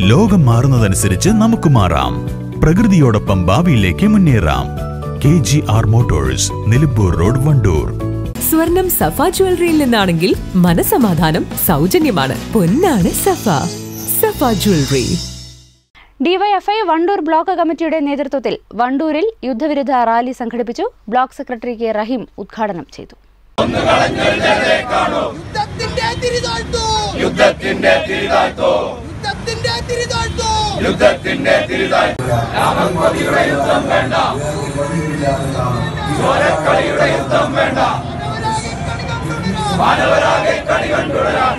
ലോകം മാറുന്നതനുസരിച്ച് നമുക്ക് മാറാം പ്രകൃതിയോടൊപ്പം ഭാവിയിലേക്ക് മുന്നേറാം K G R motors Nilambur road Wandoor സ്വർണം സഫ ജ്വല്ലറിയിൽ നിന്നാണെങ്കിൽ മനസമാധാനം സൗജന്യമാണ് പൊന്നാണ് Safa Safa jewellery DYFI Wandoor block കമ്മിറ്റിയുടെ നേതൃത്വത്തിൽ വണ്ടൂരിൽ യുദ്ധവിരുദ്ധ റാലി സംഘടിപ്പിച്ചു ബ്ലോക്ക് സെക്രട്ടറി കെ റഹീം ഉദ്ഘാടനം ചെയ്തു യുദ്ധത്തിന്റെ തിരിതാഴ്ത്തു യുദ്ധത്തിന്റെ തിരിതാഴ്ത്തു യുദ്ധത്തിന്റെ തിരിതാഴ്ത്തു യുദ്ധത്തിന്റെ തിരിതാഴ്ത്തു രാമൻപതിയുടെ യുദ്ധം വേണ്ട ചോരക്കളിയുടെ യുദ്ധം വേണ്ട മാനവരാകെ കണി കണ്ടുടരാൻ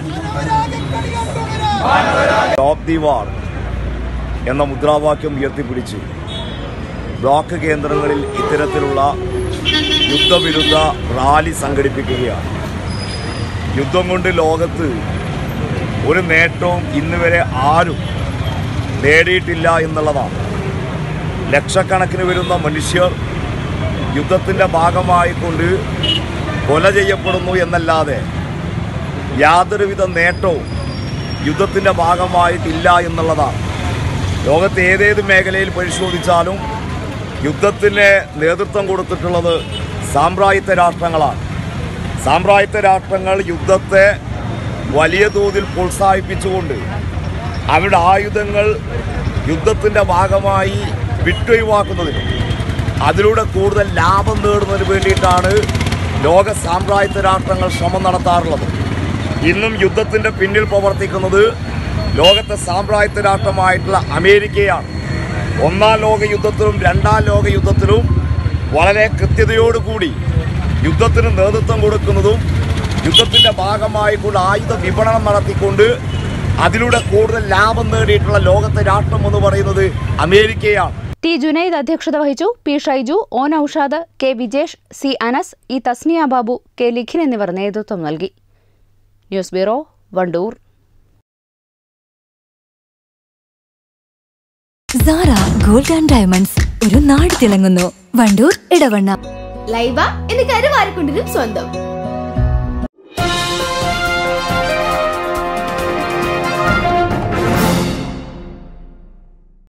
സ്റ്റോപ്പ് ദി വാർ എന്ന മുദ്രാവാക്യം ഉയർത്തിപ്പിടിച്ച് ബ്ലോക്ക് കേന്ദ്രങ്ങളിൽ ഇത്തരത്തിലുള്ള യുദ്ധവിരുദ്ധ റാലി സംഘടിപ്പിക്കുകയാണ് യുദ്ധം കൊണ്ട് ലോകത്ത് ഒരു നേട്ടവും ഇന്ന് വരെ ആരും നേടിയിട്ടില്ല എന്നുള്ളതാണ് ലക്ഷക്കണക്കിന് വരുന്ന മനുഷ്യർ യുദ്ധത്തിൻ്റെ ഭാഗമായിക്കൊണ്ട് കൊല ചെയ്യപ്പെടുന്നു എന്നല്ലാതെ യാതൊരുവിധ നേട്ടവും യുദ്ധത്തിൻ്റെ ഭാഗമായിട്ടില്ല എന്നുള്ളതാണ് ലോകത്തെ ഏതേത് മേഖലയിൽ പരിശോധിച്ചാലും യുദ്ധത്തിന് നേതൃത്വം കൊടുത്തിട്ടുള്ളത് സാമ്രാജ്യത്വ രാഷ്ട്രങ്ങളാണ് സാമ്രാജ്യത്വ രാഷ്ട്രങ്ങൾ യുദ്ധത്തെ വലിയ തോതിൽ പ്രോത്സാഹിപ്പിച്ചുകൊണ്ട് അവരുടെ ആയുധങ്ങൾ യുദ്ധത്തിൻ്റെ ഭാഗമായി വിട്ടൊഴിവാക്കുന്നതിനും അതിലൂടെ കൂടുതൽ ലാഭം നേടുന്നതിന് വേണ്ടിയിട്ടാണ് ലോക സാമ്രാജ്യത്വ രാഷ്ട്രങ്ങൾ ശ്രമം നടത്താറുള്ളത് ഇന്നും യുദ്ധത്തിൻ്റെ പിന്നിൽ പ്രവർത്തിക്കുന്നത് ലോകത്തെ സാമ്രാജ്യത്വ രാഷ്ട്രമായിട്ടുള്ള അമേരിക്കയാണ് ഒന്നാം ലോക യുദ്ധത്തിലും രണ്ടാം ലോക യുദ്ധത്തിലും വളരെ കൃത്യതയോടുകൂടി യുദ്ധത്തിന് നേതൃത്വം കൊടുക്കുന്നതും യുദ്ധത്തിൻ്റെ ഭാഗമായിക്കൊണ്ട് ആയുധ വിപണനം നടത്തിക്കൊണ്ട് അതിലൂടെ കൂടുതൽ ലാഭം നേടിയിട്ടുള്ള ലോകത്തെ രാഷ്ട്രം എന്ന് പറയുന്നത് അമേരിക്കയാണ് ടി ജുനൈദ് അധ്യക്ഷത വഹിച്ചു P Shaiju O Noushad K Vijesh C Anas E Tasniya Babu K Likhin എന്നിവർ നേതൃത്വം നൽകി news bureau Wandoor Sara gold and diamonds ഒരു നാട് തിളങ്ങുന്നു വണ്ടൂർ ഇടവണ്ണ ലൈബ എന്ന് കരുവാരക്കുണ്ടിനും സ്വന്തം